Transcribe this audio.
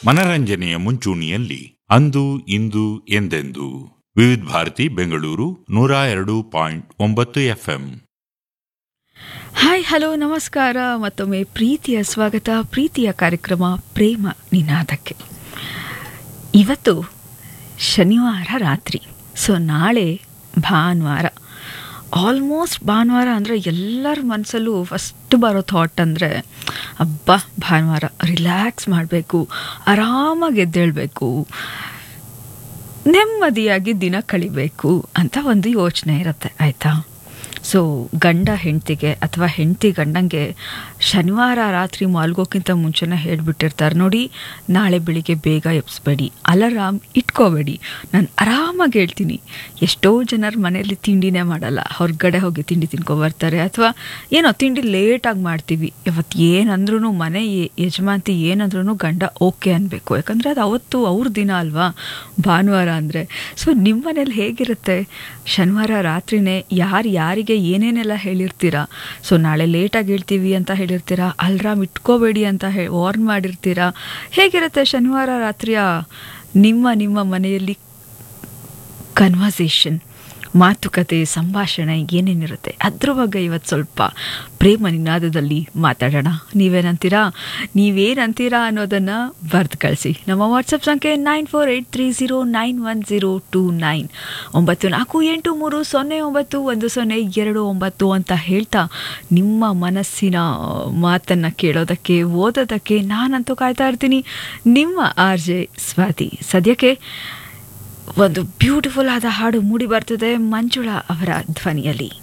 ಮನರಂಜನೆಯ ಮುಂಚೂಣಿಯಲ್ಲಿ ಅಂದು ಇಂದು ಎಂದೆಂದು ವಿವಿಧ ಭಾರತಿ ಬೆಂಗಳೂರು ನೂರ ಎರಡು ಪಾಯಿಂಟ್ ಒಂಬತ್ತು ಎಫ್ಎಂ ಹಾಯ್ ಹಲೋ ನಮಸ್ಕಾರ ಮತ್ತೊಮ್ಮೆ ಪ್ರೀತಿಯ ಸ್ವಾಗತ ಪ್ರೀತಿಯ ಕಾರ್ಯಕ್ರಮ ಪ್ರೇಮ ನಿನಾದಕ್ಕೆ ಇವತ್ತು ಶನಿವಾರ ರಾತ್ರಿ ಸೊ ನಾಳೆ ಭಾನುವಾರ ಆಲ್ಮೋಸ್ಟ್ ಭಾನುವಾರ ಅಂದರೆ ಎಲ್ಲರ ಮನಸ್ಸಲ್ಲೂ ಫಸ್ಟ್ ಬರೋ ಥಾಟ್ ಅಂದರೆ ಅಬ್ಬಾ ಭಾನುವಾರ ರಿಲ್ಯಾಕ್ಸ್ ಮಾಡಬೇಕು ಆರಾಮಾಗಿ ಎದ್ದೇಳಬೇಕು ನೆಮ್ಮದಿಯಾಗಿ ದಿನ ಕಳಿಬೇಕು ಅಂತ ಒಂದು ಯೋಚನೆ ಇರುತ್ತೆ ಆಯಿತಾ ಸೊ ಗಂಡ ಹೆಂಡ್ತಿಗೆ ಅಥವಾ ಹೆಂಡತಿ ಗಂಡಂಗೆ ಶನಿವಾರ ರಾತ್ರಿ ಮಲ್ಗೋಕ್ಕಿಂತ ಮುಂಚೆನೇ ಹೇಳಿಬಿಟ್ಟಿರ್ತಾರೆ ನೋಡಿ ನಾಳೆ ಬೆಳಿಗ್ಗೆ ಬೇಗ ಎಬ್ಸ್ಬೇಡಿ ಅಲಾರಾಮ್ ಇಟ್ಕೋಬೇಡಿ ನಾನು ಆರಾಮಾಗಿ ಹೇಳ್ತೀನಿ ಎಷ್ಟೋ ಜನರ ಮನೆಯಲ್ಲಿ ತಿಂಡಿನೇ ಮಾಡಲ್ಲ ಹೊರಗಡೆ ಹೋಗಿ ತಿಂಡಿ ತಿನ್ಕೊಬರ್ತಾರೆ ಅಥವಾ ಏನೋ ತಿಂಡಿ ಲೇಟಾಗಿ ಮಾಡ್ತೀವಿ ಇವತ್ತು ಏನಂದ್ರೂ ಮನೆ ಯ- ಯಜಮಾಂತಿ ಏನಂದ್ರೂ ಗಂಡ ಓಕೆ ಅನ್ಬೇಕು ಯಾಕಂದರೆ ಅದು ಅವತ್ತು ಅವ್ರ ದಿನ ಅಲ್ವಾ ಭಾನುವಾರ ಅಂದರೆ ಸೊ ನಿಮ್ಮ ಮನೇಲಿ ಹೇಗಿರುತ್ತೆ ಶನಿವಾರ ರಾತ್ರಿನೇ ಯಾರು ಯಾರಿಗೆ ಏನೇನೆಲ್ಲ ಹೇಳಿರ್ತೀರಾ ಸೊ ನಾಳೆ ಲೇಟಾಗಿ ಹೇಳ್ತೀವಿ ಅಂತ ಹೇಳಿರ್ತೀರಾ ಅಲ್ರಾಮ್ ಇಟ್ಕೋಬೇಡಿ ಅಂತ ಹೇ ವಾರ್ನ್ ಮಾಡಿರ್ತೀರಾ ಹೇಗಿರುತ್ತೆ ಶನಿವಾರ ರಾತ್ರಿಯ ನಿಮ್ಮ ನಿಮ್ಮ ಮನೆಯಲ್ಲಿ ಕನ್ವರ್ಸೇಷನ್ ಮಾತುಕತೆ ಸಂಭಾಷಣೆ ಏನೇನಿರುತ್ತೆ ಅದ್ರ ಬಗ್ಗೆ ಇವತ್ತು ಸ್ವಲ್ಪ ಪ್ರೇಮ ನಿನಾದದಲ್ಲಿ ಮಾತಾಡೋಣ ನೀವೇನಂತೀರಾ ನೀವೇನಂತೀರಾ ಅನ್ನೋದನ್ನು ಬರೆದು ಕಳಿಸಿ ನಮ್ಮ ವಾಟ್ಸಪ್ ಸಂಖ್ಯೆ nine four eight three zero nine one zero two nine ಒಂಬತ್ತು ನಾಲ್ಕು ಎಂಟು ಮೂರು ಸೊನ್ನೆ ಒಂಬತ್ತು ಒಂದು ಸೊನ್ನೆ ಎರಡು ಒಂಬತ್ತು ಅಂತ ಹೇಳ್ತಾ ನಿಮ್ಮ ಮನಸ್ಸಿನ ಮಾತನ್ನು ಕೇಳೋದಕ್ಕೆ ಓದೋದಕ್ಕೆ ನಾನಂತೂ ಕಾಯ್ತಾ ಇರ್ತೀನಿ ನಿಮ್ಮ ಆರ್ ಜೆ ಸ್ವಾತಿ ಸದ್ಯಕ್ಕೆ ಒಂದು ಬ್ಯೂಟಿಫುಲ್ ಆದ ಹಾಡು ಮೂಡಿ ಬರ್ತದೆ ಮಂಜುಳಾ ಅವರ ಧ್ವನಿಯಲ್ಲಿ